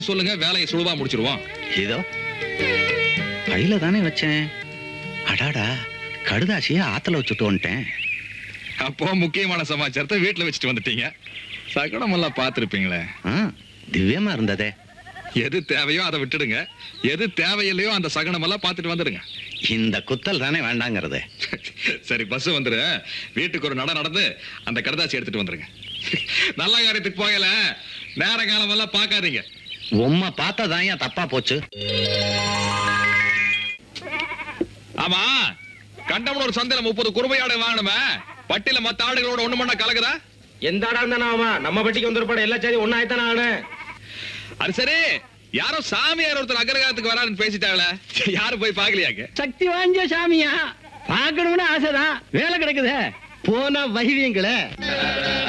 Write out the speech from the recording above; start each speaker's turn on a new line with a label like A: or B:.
A: சொல்லுங்க வேலையை சுழுவா முடிச்சிருவோம்
B: இதோ கையில தானே வச்சேன் அடாடா கடுதாசிய ஆத்துல வச்சுட்டு வந்துட்டேன்
A: அப்போ முக்கியமான சமாச்சாரத்தை வீட்டுல வச்சுட்டு வந்துட்டீங்க சகனம் எல்லாம் பார்த்திருப்பீங்களே
B: ஆ, திவ்யமா இருந்ததே
A: எது தேவையோ அதை விட்டுடுங்க எது தேவையில்லையோ அந்த சகனம் எல்லாம் பார்த்துட்டு வந்துடுங்க
B: இந்த குத்தல் தானே வேண்டாங்கிறது
A: சரி பஸ் வந்துரு வீட்டுக்கு ஒரு நட நடந்து அந்த கடதாசி எடுத்துட்டு வந்துருங்க நல்ல காரியத்துக்கு போகல நேர காலம் எல்லாம் பார்க்காதீங்க
B: உம்மை பார்த்ததான் ஏன் தப்பா போச்சு
A: ஆமா கண்டமன் ஒரு சந்தையில முப்பது குறுமையாடு வாங்கணுமே பட்டியல மத்த ஆடுகளோட ஒண்ணு மண்ணா கலக்குதா
C: எந்த ஆடா இருந்தா ஆமா நம்ம பட்டிக்கு வந்துருப்பாடு எல்லா சேதி ஒன்னா ஆயித்தானே ஆனு
A: அது சரி யாரோ சாமியார் ஒருத்தர் அகரகாரத்துக்கு வராருன்னு பேசிட்டாங்களே யாரும் போய் பாக்கலையாங்க
D: சக்தி வாய்ந்த சாமியா பார்க்கணும்னு ஆசைதான் வேலை கிடைக்குதே போன வைவியங்களே